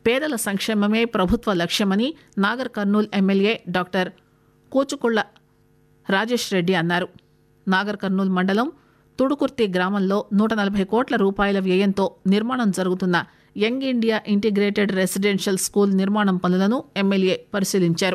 పేదల సంక్షేమమే ప్రభుత్వ లక్ష్యమని నాగర్ కర్నూల్ ఎమ్మెల్యే డాక్టర్ కూచుకుళ్ల రాజేష్ రెడ్డి అన్నారు నాగర్ కర్నూల్ మండలం తుడుకుర్తి గ్రామంలో నూట నలభై కోట్ల రూపాయల వ్యయంతో నిర్మాణం జరుగుతున్న young India integrated residential school నిర్మాణం పనులను ఎమ్మెల్యే పరిశీలించారు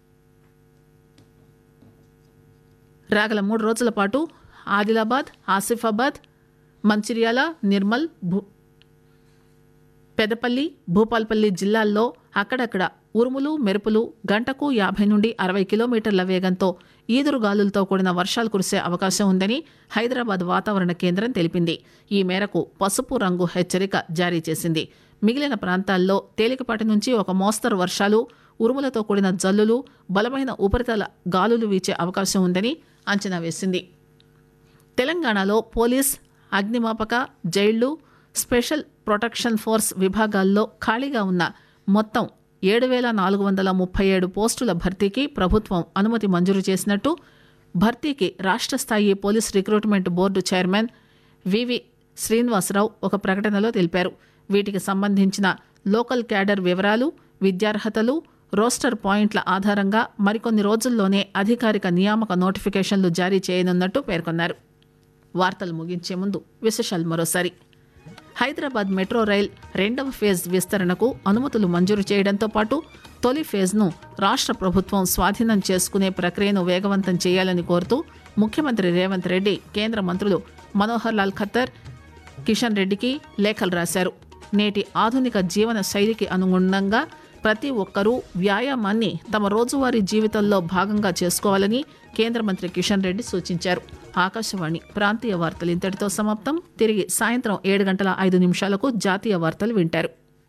రాగల మూడు రోజుల పాటు ఆదిలాబాద్ ఆసిఫాబాద్ మంచిర్యాల నిర్మల్ భూ పెదపల్లి భూపాల్పల్లి జిల్లాల్లో అక్కడక్కడ ఉరుములు మెరుపులు గంటకు యాభై నుండి అరవై కిలోమీటర్ల వేగంతో ఈదురుగాలులతో కూడిన వర్షాలు కురిసే అవకాశం ఉందని హైదరాబాద్ వాతావరణ కేంద్రం తెలిపింది ఈ మేరకు పసుపు రంగు హెచ్చరిక జారీ చేసింది మిగిలిన ప్రాంతాల్లో తేలికపాటి నుంచి ఒక మోస్తరు వర్షాలు ఉరుములతో కూడిన జల్లులు బలమైన ఉపరితల గాలులు వీచే అవకాశం ఉందని అంచనా వేసింది తెలంగాణలో పోలీస్ అగ్నిమాపక జైళ్లు స్పెషల్ ప్రొటెక్షన్ ఫోర్స్ విభాగాల్లో ఖాళీగా ఉన్న మొత్తం ఏడు వేల నాలుగు వందల ముప్పై ఏడు పోస్టుల భర్తీకి ప్రభుత్వం అనుమతి మంజూరు చేసినట్టు భర్తీకి రాష్ట్ర స్థాయి police recruitment board chairman V V Srinivasarao ఒక ప్రకటనలో తెలిపారు వీటికి సంబంధించిన లోకల్ క్యాడర్ వివరాలు విద్యార్హతలు రోస్టర్ పాయింట్ల ఆధారంగా మరికొన్ని రోజుల్లోనే అధికారిక నియామక నోటిఫికేషన్లు జారీ చేయనున్నట్టు పేర్కొన్నారు వార్తలు ముగించే ముందు విశేషాలు మరోసారి హైదరాబాద్ మెట్రో రైల్ రెండవ ఫేజ్ విస్తరణకు అనుమతులు మంజూరు చేయడంతో పాటు తొలి ఫేజ్ను రాష్ట్ర ప్రభుత్వం స్వాధీనం చేసుకునే ప్రక్రియను వేగవంతం చేయాలని కోరుతూ ముఖ్యమంత్రి రేవంత్ రెడ్డి కేంద్ర మంత్రులు మనోహర్ లాల్ ఖత్తర్ కిషన్ రెడ్డికి లేఖలు రాశారు నేటి ఆధునిక జీవన శైలికి అనుగుణంగా ప్రతి ఒక్కరూ వ్యాయామాన్ని తమ రోజువారీ జీవితంలో భాగంగా చేసుకోవాలని కేంద్ర మంత్రి కిషన్ రెడ్డి సూచించారు ఆకాశవాణి ప్రాంతీయ వార్తలు ఇంతటితో సమాప్తం తిరిగి సాయంత్రం ఏడు గంటల ఐదు నిమిషాలకు జాతీయ వార్తలు వింటారు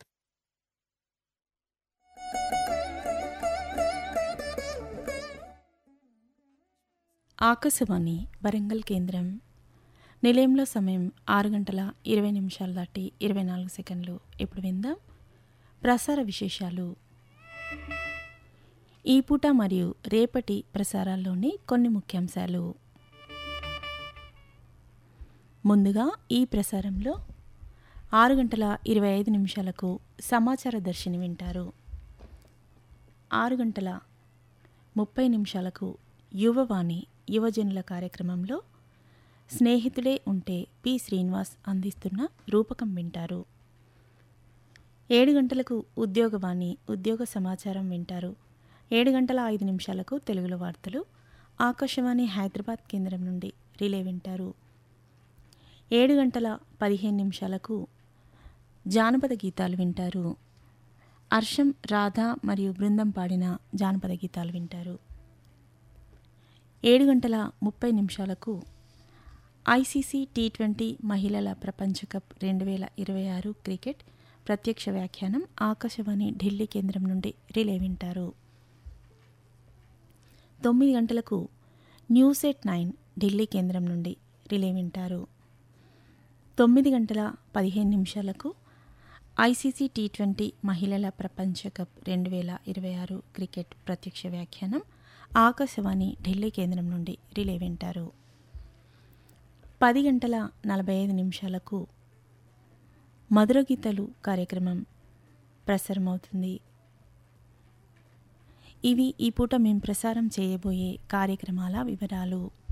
ఆకాశవాణి వరంగల్ కేంద్రం నిలయంలో సమయం ఆరు గంటల ఇరవై నిమిషాలు దాటి ఇరవై నాలుగు సెకండ్లు ఇప్పుడు విందాం ప్రసార విశేషాలు ఈ పూట మరియు రేపటి ప్రసారాల్లోని కొన్ని ముఖ్యాంశాలు ముందుగా ఈ ప్రసారంలో ఆరు గంటల ఇరవై ఐదు నిమిషాలకు సమాచార దర్శిని వింటారు ఆరు గంటల ముప్పై నిమిషాలకు యువవాణి యువజనుల కార్యక్రమంలో స్నేహితుడే ఉంటే పి శ్రీనివాస్ అందిస్తున్న రూపకం వింటారు ఏడు గంటలకు ఉద్యోగవాణి ఉద్యోగ సమాచారం వింటారు ఏడు గంటల ఐదు నిమిషాలకు తెలుగులో వార్తలు ఆకాశవాణి హైదరాబాద్ కేంద్రం నుండి రిలే వింటారు ఏడు గంటల పదిహేను నిమిషాలకు జానపద గీతాలు వింటారు హర్షం రాధ మరియు బృందం పాడిన జానపద గీతాలు వింటారు ఏడు గంటల ముప్పై నిమిషాలకు ఐసీసీ టీ ట్వంటీ మహిళల ప్రపంచ కప్ రెండు వేల ఇరవై ఆరు క్రికెట్ ప్రత్యక్ష వ్యాఖ్యానం ఆకాశవాణి ఢిల్లీ కేంద్రం నుండి రిలే వింటారు తొమ్మిది గంటలకు న్యూస్ ఎట్ నైన్ ఢిల్లీ కేంద్రం నుండి రిలే వింటారు తొమ్మిది గంటల పదిహేను నిమిషాలకు ఐసీసీ టీ ట్వంటీ మహిళల ప్రపంచ కప్ రెండు వేల ఇరవై ఆరు క్రికెట్ ప్రత్యక్ష వ్యాఖ్యానం ఆకాశవాణి ఢిల్లీ కేంద్రం నుండి రిలే వింటారు పది గంటల నలభై ఐదు నిమిషాలకు మధుర గీతలు కార్యక్రమం ప్రసారమవుతుంది ఇవి ఈ పూట మేము ప్రసారం చేయబోయే కార్యక్రమాల వివరాలు